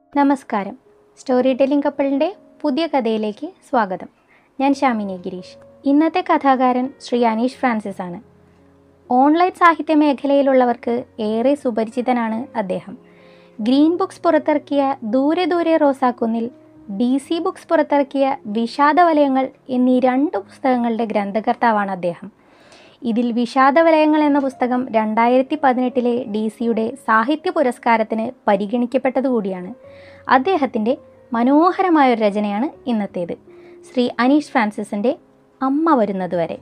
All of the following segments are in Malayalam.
നമസ്കാരം സ്റ്റോറി ടെല്ലിംഗ് കപ്പിളിൻ്റെ പുതിയ കഥയിലേക്ക് സ്വാഗതം ഞാൻ ഷാമിനി ഗിരീഷ് ഇന്നത്തെ കഥാകാരൻ ശ്രീ അനീഷ് ഫ്രാൻസിസ് ആണ് ഓൺലൈൻ സാഹിത്യ മേഖലയിലുള്ളവർക്ക് ഏറെ സുപരിചിതനാണ് അദ്ദേഹം ഗ്രീൻ ബുക്സ് പുറത്തിറക്കിയ ദൂരെ ദൂരെ റോസാക്കുന്നിൽ ഡി സി ബുക്സ് പുറത്തിറക്കിയ വിഷാദവലയങ്ങൾ എന്നീ രണ്ട് പുസ്തകങ്ങളുടെ ഗ്രന്ഥകർത്താവാണ് അദ്ദേഹം ഇതിൽ വിഷാദവലയങ്ങൾ എന്ന പുസ്തകം രണ്ടായിരത്തി പതിനെട്ടിലെ ഡി സിയുടെ സാഹിത്യ പുരസ്കാരത്തിന് പരിഗണിക്കപ്പെട്ടതുകൂടിയാണ് അദ്ദേഹത്തിൻ്റെ മനോഹരമായൊരു രചനയാണ് ഇന്നത്തേത് ശ്രീ അനീഷ് ഫ്രാൻസിസിൻ്റെ അമ്മ വരുന്നതുവരെ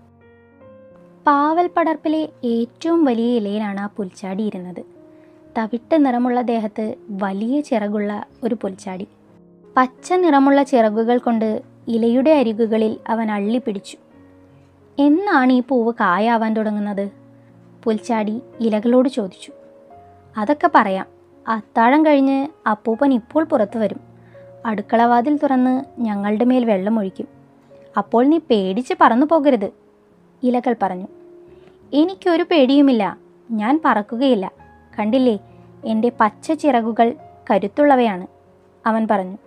പാവൽ പടർപ്പിലെ ഏറ്റവും വലിയ ഇലയിലാണ് ആ പുൽച്ചാടി ഇരുന്നത് തവിട്ട് നിറമുള്ള ദേഹത്ത് വലിയ ചിറകുള്ള ഒരു പുൽച്ചാടി പച്ച നിറമുള്ള ചിറകുകൾ കൊണ്ട് ഇലയുടെ അരികുകളിൽ അവൻ അള്ളിപ്പിടിച്ചു എന്നാണ് ഈ പൂവ് കായാവാൻ തുടങ്ങുന്നത് പുൽച്ചാടി ഇലകളോട് ചോദിച്ചു അതൊക്കെ പറയാം അത്താഴം കഴിഞ്ഞ് അപ്പൂപ്പൻ ഇപ്പോൾ പുറത്തു വരും അടുക്കളവാതിൽ തുറന്ന് ഞങ്ങളുടെ മേൽ വെള്ളമൊഴിക്കും അപ്പോൾ നീ പേടിച്ച് പറന്നു പോകരുത് ഇലകൾ പറഞ്ഞു എനിക്കൊരു പേടിയുമില്ല ഞാൻ പറക്കുകയില്ല കണ്ടില്ലേ എൻ്റെ പച്ച ചിറകുകൾ കരുത്തുള്ളവയാണ് അവൻ പറഞ്ഞു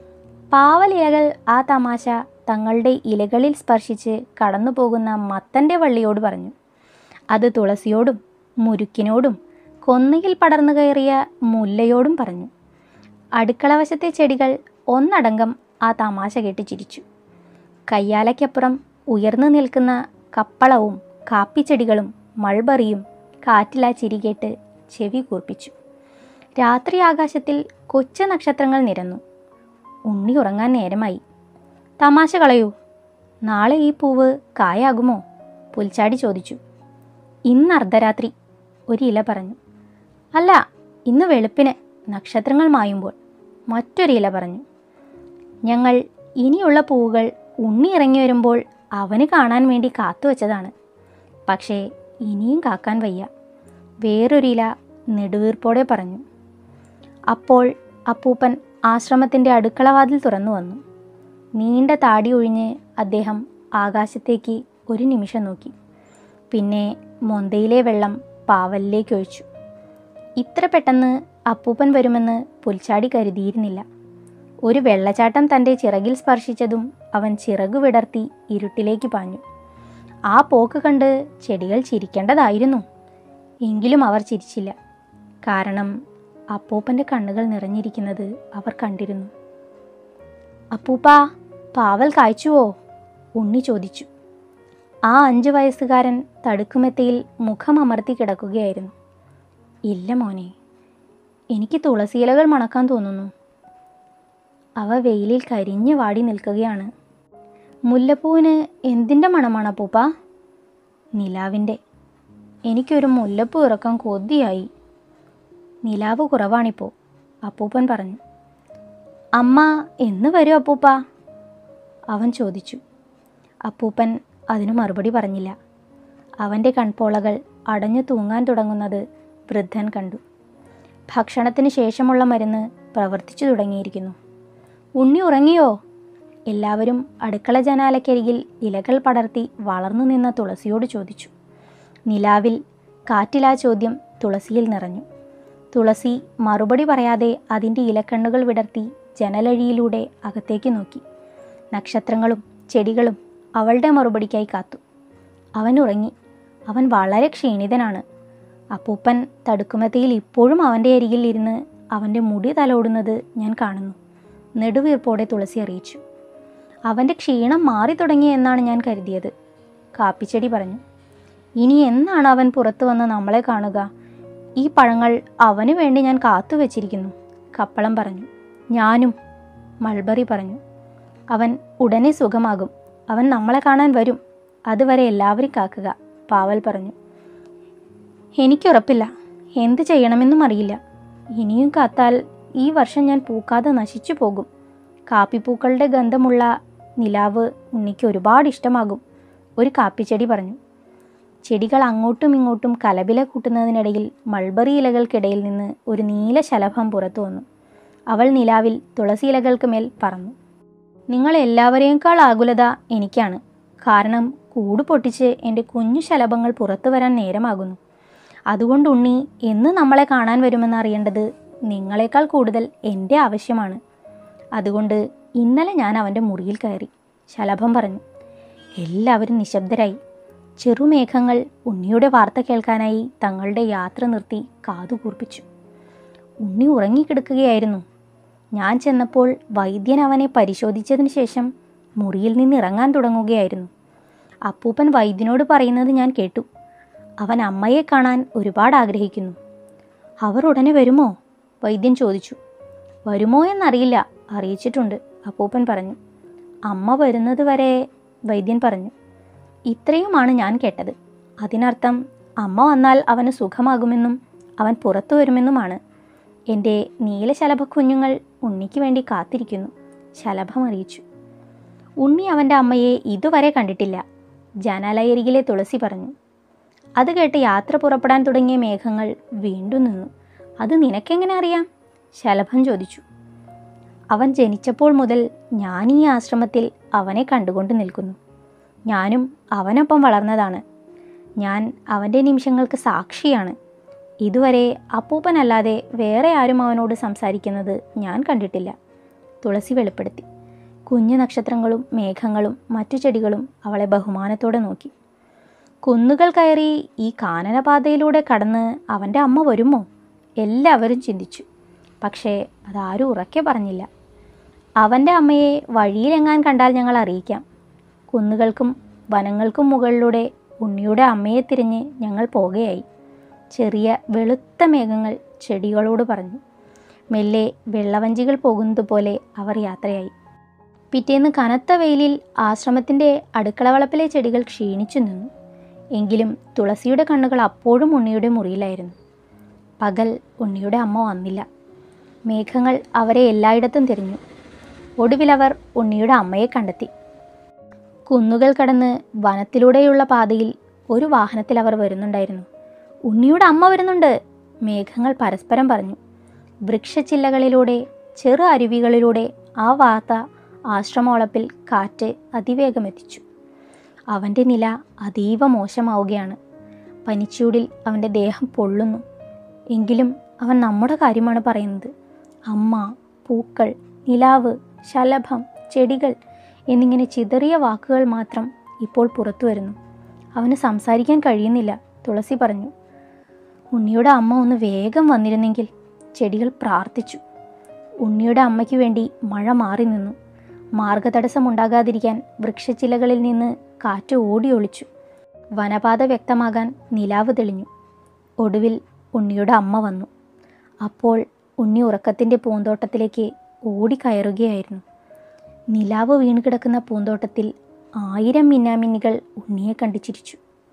പാവലിലകൾ ആ തമാശ തങ്ങളുടെ ഇലകളിൽ സ്പർശിച്ച് കടന്നു പോകുന്ന മത്തൻ്റെ വള്ളിയോട് പറഞ്ഞു അത് തുളസിയോടും മുരുക്കിനോടും കൊന്നയിൽ പടർന്നു കയറിയ മുല്ലയോടും പറഞ്ഞു അടുക്കളവശത്തെ ചെടികൾ ഒന്നടങ്കം ആ തമാശ കേട്ട് ചിരിച്ചു കയ്യാലയ്ക്കപ്പുറം ഉയർന്നു നിൽക്കുന്ന കപ്പളവും കാപ്പിച്ചെടികളും മൾബറിയും കാറ്റിലാ ചിരി കേട്ട് ചെവി കൂർപ്പിച്ചു രാത്രി ആകാശത്തിൽ കൊച്ചു നക്ഷത്രങ്ങൾ നിരന്നു ഉണ്ണി ഉറങ്ങാൻ നേരമായി തമാശ കളയൂ നാളെ ഈ പൂവ് കായാകുമോ പുൽച്ചാടി ചോദിച്ചു ഇന്ന് അർദ്ധരാത്രി ഒരു ഇല പറഞ്ഞു അല്ല ഇന്ന് വെളുപ്പിന് നക്ഷത്രങ്ങൾ മായുമ്പോൾ മറ്റൊരു ഇല പറഞ്ഞു ഞങ്ങൾ ഇനിയുള്ള പൂവുകൾ ഉണ്ണി ഇറങ്ങി വരുമ്പോൾ അവന് കാണാൻ വേണ്ടി കാത്തുവച്ചതാണ് പക്ഷേ ഇനിയും കാക്കാൻ വയ്യ വേറൊരു ഇല നെടുവീർപ്പോടെ പറഞ്ഞു അപ്പോൾ അപ്പൂപ്പൻ ആശ്രമത്തിൻ്റെ അടുക്കളവാതിൽ തുറന്നു വന്നു നീണ്ട താടി ഒഴിഞ്ഞ് അദ്ദേഹം ആകാശത്തേക്ക് ഒരു നിമിഷം നോക്കി പിന്നെ മൊന്തയിലെ വെള്ളം പാവലിലേക്ക് ഒഴിച്ചു ഇത്ര പെട്ടെന്ന് അപ്പൂപ്പൻ വരുമെന്ന് പുൽച്ചാടി കരുതിയിരുന്നില്ല ഒരു വെള്ളച്ചാട്ടം തൻ്റെ ചിറകിൽ സ്പർശിച്ചതും അവൻ ചിറകു വിടർത്തി ഇരുട്ടിലേക്ക് പാഞ്ഞു ആ പോക്ക് കണ്ട് ചെടികൾ ചിരിക്കേണ്ടതായിരുന്നു എങ്കിലും അവർ ചിരിച്ചില്ല കാരണം അപ്പൂപ്പൻ്റെ കണ്ണുകൾ നിറഞ്ഞിരിക്കുന്നത് അവർ കണ്ടിരുന്നു അപ്പൂപ്പാ പാവൽ കായ്ച്ചുവോ ഉണ്ണി ചോദിച്ചു ആ അഞ്ച് വയസ്സുകാരൻ തടുക്കുമെത്തയിൽ മുഖമമർത്തി കിടക്കുകയായിരുന്നു ഇല്ല മോനെ എനിക്ക് തുളസിയിലകൾ മണക്കാൻ തോന്നുന്നു അവ വെയിലിൽ കരിഞ്ഞു വാടി നിൽക്കുകയാണ് മുല്ലപ്പൂവിന് എന്തിൻ്റെ മണമാണ് അപ്പൂപ്പ നിലാവിൻ്റെ എനിക്കൊരു മുല്ലപ്പൂ ഇറക്കാൻ കൊതിയായി നിലാവ് കുറവാണിപ്പോൾ അപ്പൂപ്പൻ പറഞ്ഞു അമ്മ എന്ന് വരും അപ്പൂപ്പ അവൻ ചോദിച്ചു അപ്പൂപ്പൻ അതിനു മറുപടി പറഞ്ഞില്ല അവൻ്റെ കൺപോളകൾ അടഞ്ഞു തൂങ്ങാൻ തുടങ്ങുന്നത് വൃദ്ധൻ കണ്ടു ഭക്ഷണത്തിന് ശേഷമുള്ള മരുന്ന് പ്രവർത്തിച്ചു തുടങ്ങിയിരിക്കുന്നു ഉണ്ണി ഉറങ്ങിയോ എല്ലാവരും അടുക്കള ജനാലക്കരികിൽ ഇലകൾ പടർത്തി വളർന്നു നിന്ന തുളസിയോട് ചോദിച്ചു നിലാവിൽ കാറ്റിലാ ചോദ്യം തുളസിയിൽ നിറഞ്ഞു തുളസി മറുപടി പറയാതെ അതിൻ്റെ ഇലക്കണ്ണുകൾ വിടർത്തി ജനലഴിയിലൂടെ അകത്തേക്ക് നോക്കി നക്ഷത്രങ്ങളും ചെടികളും അവളുടെ മറുപടിക്കായി കാത്തു അവൻ ഉറങ്ങി അവൻ വളരെ ക്ഷീണിതനാണ് അപ്പൂപ്പൻ തടുക്കുമത്തയിൽ ഇപ്പോഴും അവൻ്റെ അരികിൽ ഇരുന്ന് അവൻ്റെ മുടി തലോടുന്നത് ഞാൻ കാണുന്നു നെടുവീർപ്പോടെ തുളസി അറിയിച്ചു അവൻ്റെ ക്ഷീണം മാറി തുടങ്ങി എന്നാണ് ഞാൻ കരുതിയത് കാപ്പിച്ചെടി പറഞ്ഞു ഇനി എന്നാണ് അവൻ പുറത്തു വന്ന് നമ്മളെ കാണുക ഈ പഴങ്ങൾ അവന് വേണ്ടി ഞാൻ കാത്തു വച്ചിരിക്കുന്നു കപ്പളം പറഞ്ഞു ഞാനും മൾബറി പറഞ്ഞു അവൻ ഉടനെ സുഖമാകും അവൻ നമ്മളെ കാണാൻ വരും അതുവരെ എല്ലാവരും കാക്കുക പാവൽ പറഞ്ഞു എനിക്കുറപ്പില്ല എന്ത് ചെയ്യണമെന്നും അറിയില്ല ഇനിയും കാത്താൽ ഈ വർഷം ഞാൻ പൂക്കാതെ നശിച്ചു പോകും കാപ്പിപ്പൂക്കളുടെ ഗന്ധമുള്ള നിലാവ് ഉണ്ണിക്ക് ഒരുപാട് ഇഷ്ടമാകും ഒരു കാപ്പിച്ചെടി പറഞ്ഞു ചെടികൾ അങ്ങോട്ടും ഇങ്ങോട്ടും കലപില കൂട്ടുന്നതിനിടയിൽ മൾബറി ഇലകൾക്കിടയിൽ നിന്ന് ഒരു നീല ശലഭം പുറത്തു വന്നു അവൾ നിലാവിൽ തുളസി ഇലകൾക്ക് മേൽ പറന്നു നിങ്ങൾ എല്ലാവരെയേക്കാൾ ആകുലത എനിക്കാണ് കാരണം കൂട് പൊട്ടിച്ച് എൻ്റെ കുഞ്ഞു ശലഭങ്ങൾ പുറത്തു വരാൻ നേരമാകുന്നു അതുകൊണ്ട് ഉണ്ണി എന്ന് നമ്മളെ കാണാൻ വരുമെന്ന് അറിയേണ്ടത് നിങ്ങളെക്കാൾ കൂടുതൽ എൻ്റെ ആവശ്യമാണ് അതുകൊണ്ട് ഇന്നലെ ഞാൻ അവൻ്റെ മുറിയിൽ കയറി ശലഭം പറഞ്ഞു എല്ലാവരും നിശബ്ദരായി ചെറുമേഘങ്ങൾ ഉണ്ണിയുടെ വാർത്ത കേൾക്കാനായി തങ്ങളുടെ യാത്ര നിർത്തി കാതുകൂർപ്പിച്ചു ഉണ്ണി ഉറങ്ങിക്കിടക്കുകയായിരുന്നു ഞാൻ ചെന്നപ്പോൾ വൈദ്യൻ അവനെ പരിശോധിച്ചതിന് ശേഷം മുറിയിൽ നിന്ന് ഇറങ്ങാൻ തുടങ്ങുകയായിരുന്നു അപ്പൂപ്പൻ വൈദ്യനോട് പറയുന്നത് ഞാൻ കേട്ടു അവൻ അമ്മയെ കാണാൻ ഒരുപാട് ആഗ്രഹിക്കുന്നു അവർ ഉടനെ വരുമോ വൈദ്യൻ ചോദിച്ചു വരുമോ എന്നറിയില്ല അറിയിച്ചിട്ടുണ്ട് അപ്പൂപ്പൻ പറഞ്ഞു അമ്മ വരുന്നത് വരെ വൈദ്യൻ പറഞ്ഞു ഇത്രയുമാണ് ഞാൻ കേട്ടത് അതിനർത്ഥം അമ്മ വന്നാൽ അവന് സുഖമാകുമെന്നും അവൻ പുറത്തു വരുമെന്നുമാണ് എൻ്റെ നീലശലഭ കുഞ്ഞുങ്ങൾ ഉണ്ണിക്ക് വേണ്ടി കാത്തിരിക്കുന്നു ശലഭം അറിയിച്ചു ഉണ്ണി അവൻ്റെ അമ്മയെ ഇതുവരെ കണ്ടിട്ടില്ല ജനാലയരികിലെ തുളസി പറഞ്ഞു അത് കേട്ട് യാത്ര പുറപ്പെടാൻ തുടങ്ങിയ മേഘങ്ങൾ വീണ്ടും നിന്നു അത് നിനക്കെങ്ങനെ അറിയാം ശലഭം ചോദിച്ചു അവൻ ജനിച്ചപ്പോൾ മുതൽ ഞാൻ ഈ ആശ്രമത്തിൽ അവനെ കണ്ടുകൊണ്ട് നിൽക്കുന്നു ഞാനും അവനൊപ്പം വളർന്നതാണ് ഞാൻ അവൻ്റെ നിമിഷങ്ങൾക്ക് സാക്ഷിയാണ് ഇതുവരെ അപ്പൂപ്പനല്ലാതെ വേറെ ആരും അവനോട് സംസാരിക്കുന്നത് ഞാൻ കണ്ടിട്ടില്ല തുളസി വെളിപ്പെടുത്തി കുഞ്ഞു നക്ഷത്രങ്ങളും മേഘങ്ങളും മറ്റു ചെടികളും അവളെ ബഹുമാനത്തോടെ നോക്കി കുന്നുകൾ കയറി ഈ കാനനപാതയിലൂടെ കടന്ന് അവൻ്റെ അമ്മ വരുമോ എല്ലാവരും ചിന്തിച്ചു പക്ഷേ അതാരും ഉറക്കെ പറഞ്ഞില്ല അവൻ്റെ അമ്മയെ വഴിയിലെങ്ങാൻ കണ്ടാൽ ഞങ്ങൾ അറിയിക്കാം കുന്നുകൾക്കും വനങ്ങൾക്കും മുകളിലൂടെ ഉണ്ണിയുടെ അമ്മയെ തിരിഞ്ഞ് ഞങ്ങൾ പോകുകയായി ചെറിയ വെളുത്ത മേഘങ്ങൾ ചെടികളോട് പറഞ്ഞു മെല്ലെ വെള്ളവഞ്ചികൾ പോകുന്നത് പോലെ അവർ യാത്രയായി പിറ്റേന്ന് കനത്ത വെയിലിൽ ആശ്രമത്തിൻ്റെ അടുക്കളവളപ്പിലെ ചെടികൾ ക്ഷീണിച്ചു നിന്നു എങ്കിലും തുളസിയുടെ കണ്ണുകൾ അപ്പോഴും ഉണ്ണിയുടെ മുറിയിലായിരുന്നു പകൽ ഉണ്ണിയുടെ അമ്മ വന്നില്ല മേഘങ്ങൾ അവരെ എല്ലായിടത്തും തിരിഞ്ഞു ഒടുവിൽ അവർ ഉണ്ണിയുടെ അമ്മയെ കണ്ടെത്തി കുന്നുകൾ കടന്ന് വനത്തിലൂടെയുള്ള പാതയിൽ ഒരു വാഹനത്തിൽ അവർ വരുന്നുണ്ടായിരുന്നു ഉണ്ണിയുടെ അമ്മ വരുന്നുണ്ട് മേഘങ്ങൾ പരസ്പരം പറഞ്ഞു വൃക്ഷച്ചില്ലകളിലൂടെ ചെറു അരുവികളിലൂടെ ആ വാർത്ത ആശ്രമോളപ്പിൽ കാറ്റ് അതിവേഗം എത്തിച്ചു അവൻ്റെ നില അതീവ മോശമാവുകയാണ് പനിച്ചൂടിൽ അവൻ്റെ ദേഹം പൊള്ളുന്നു എങ്കിലും അവൻ നമ്മുടെ കാര്യമാണ് പറയുന്നത് അമ്മ പൂക്കൾ നിലാവ് ശലഭം ചെടികൾ എന്നിങ്ങനെ ചിതറിയ വാക്കുകൾ മാത്രം ഇപ്പോൾ പുറത്തു വരുന്നു അവന് സംസാരിക്കാൻ കഴിയുന്നില്ല തുളസി പറഞ്ഞു ഉണ്ണിയുടെ അമ്മ ഒന്ന് വേഗം വന്നിരുന്നെങ്കിൽ ചെടികൾ പ്രാർത്ഥിച്ചു ഉണ്ണിയുടെ അമ്മയ്ക്ക് വേണ്ടി മഴ മാറി നിന്നു മാർഗതടസ്സമുണ്ടാകാതിരിക്കാൻ വൃക്ഷച്ചിലകളിൽ നിന്ന് കാറ്റ് ഓടി ഒളിച്ചു വനപാത വ്യക്തമാകാൻ നിലാവ് തെളിഞ്ഞു ഒടുവിൽ ഉണ്ണിയുടെ അമ്മ വന്നു അപ്പോൾ ഉണ്ണി ഉറക്കത്തിൻ്റെ പൂന്തോട്ടത്തിലേക്ക് ഓടിക്കയറുകയായിരുന്നു നിലാവ് വീണ് കിടക്കുന്ന പൂന്തോട്ടത്തിൽ ആയിരം മിന്നാമിന്നികൾ ഉണ്ണിയെ കണ്ടു ചിരിച്ചു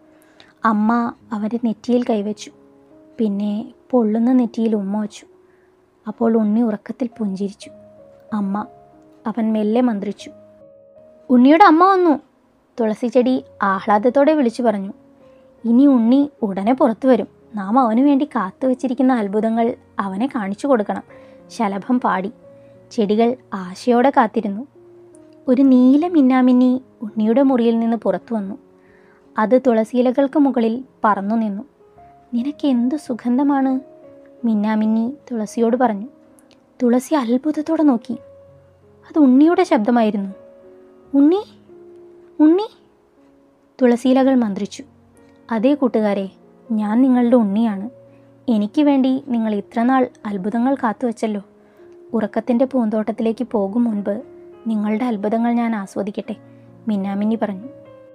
അമ്മ അവൻ്റെ നെറ്റിയിൽ കൈവച്ചു പിന്നെ പൊള്ളുന്ന നെറ്റിയിൽ ഉമ്മ വച്ചു അപ്പോൾ ഉണ്ണി ഉറക്കത്തിൽ പുഞ്ചിരിച്ചു അമ്മ അവൻ മെല്ലെ മന്ത്രിച്ചു ഉണ്ണിയുടെ അമ്മ വന്നു തുളസി ചെടി ആഹ്ലാദത്തോടെ വിളിച്ചു പറഞ്ഞു ഇനി ഉണ്ണി ഉടനെ പുറത്തു വരും നാം അവനു വേണ്ടി കാത്തു വച്ചിരിക്കുന്ന അത്ഭുതങ്ങൾ അവനെ കാണിച്ചു കൊടുക്കണം ശലഭം പാടി ചെടികൾ ആശയോടെ കാത്തിരുന്നു ഒരു നീല മിന്നാമിന്നി ഉണ്ണിയുടെ മുറിയിൽ നിന്ന് പുറത്തു വന്നു അത് തുളസിയിലകൾക്ക് മുകളിൽ പറന്നു നിന്നു നിനക്ക് എന്തു സുഗന്ധമാണ് മിന്നാമിന്നി തുളസിയോട് പറഞ്ഞു തുളസി അത്ഭുതത്തോടെ നോക്കി അത് ഉണ്ണിയുടെ ശബ്ദമായിരുന്നു ഉണ്ണി ഉണ്ണി തുളസിയിലകൾ മന്ത്രിച്ചു അതേ കൂട്ടുകാരെ ഞാൻ നിങ്ങളുടെ ഉണ്ണിയാണ് എനിക്ക് വേണ്ടി നിങ്ങൾ ഇത്രനാൾ അത്ഭുതങ്ങൾ കാത്തുവച്ചല്ലോ ഉറക്കത്തിൻ്റെ പൂന്തോട്ടത്തിലേക്ക് പോകും മുൻപ് നിങ്ങളുടെ അത്ഭുതങ്ങൾ ഞാൻ ആസ്വദിക്കട്ടെ മിന്നാമിന്നി പറഞ്ഞു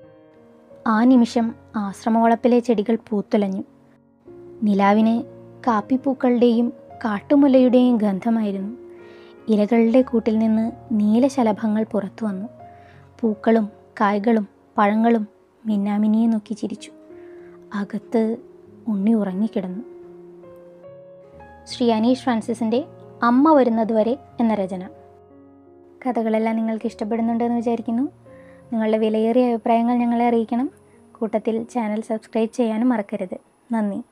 ആ നിമിഷം ആശ്രമവളപ്പിലെ ചെടികൾ പൂത്തുലഞ്ഞു നിലാവിന് കാപ്പിപ്പൂക്കളുടെയും കാട്ടുമുലയുടെയും ഗന്ധമായിരുന്നു ഇലകളുടെ കൂട്ടിൽ നിന്ന് നീലശലഭങ്ങൾ പുറത്തു വന്നു പൂക്കളും കായ്കളും പഴങ്ങളും മിന്നാമിനിയെ നോക്കി ചിരിച്ചു അകത്ത് ഉണ്ണി ഉറങ്ങിക്കിടന്നു ശ്രീ അനീഷ് ഫ്രാൻസിസിൻ്റെ അമ്മ വരുന്നതുവരെ എന്ന രചന കഥകളെല്ലാം നിങ്ങൾക്ക് ഇഷ്ടപ്പെടുന്നുണ്ടെന്ന് വിചാരിക്കുന്നു നിങ്ങളുടെ വിലയേറിയ അഭിപ്രായങ്ങൾ ഞങ്ങളെ അറിയിക്കണം കൂട്ടത്തിൽ ചാനൽ സബ്സ്ക്രൈബ് ചെയ്യാനും മറക്കരുത് നന്ദി